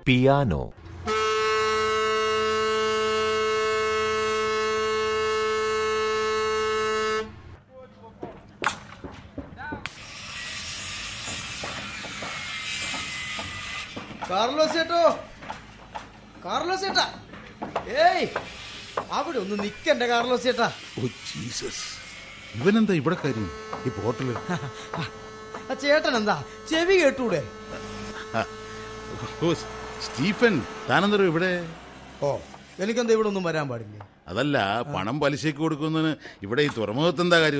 piano Carlos ചേട്ടോ Carlos ചേട്ടാ ഏയ് അവിടെ ഒന്ന് നിക്കണ്ട കാർലോസ് ചേട്ടാ ഓ ജീസസ് ഇവനെന്താ ഇവിടെ കാര്യം ഈ പോർട്ടല് ആ ചേട്ടൻ എന്താ ചെവി കേട്ടൂടെ ഓ സ്റ്റീഫൻ താനെന്തോ ഇവിടെ ഓ എനിക്കെന്താ ഇവിടെ ഒന്നും വരാൻ പാടില്ലേ അതല്ല പണം പലിശയ്ക്ക് കൊടുക്കുന്നതിന് ഇവിടെ ഈ തുറമുഖത്ത് എന്താ കാര്യം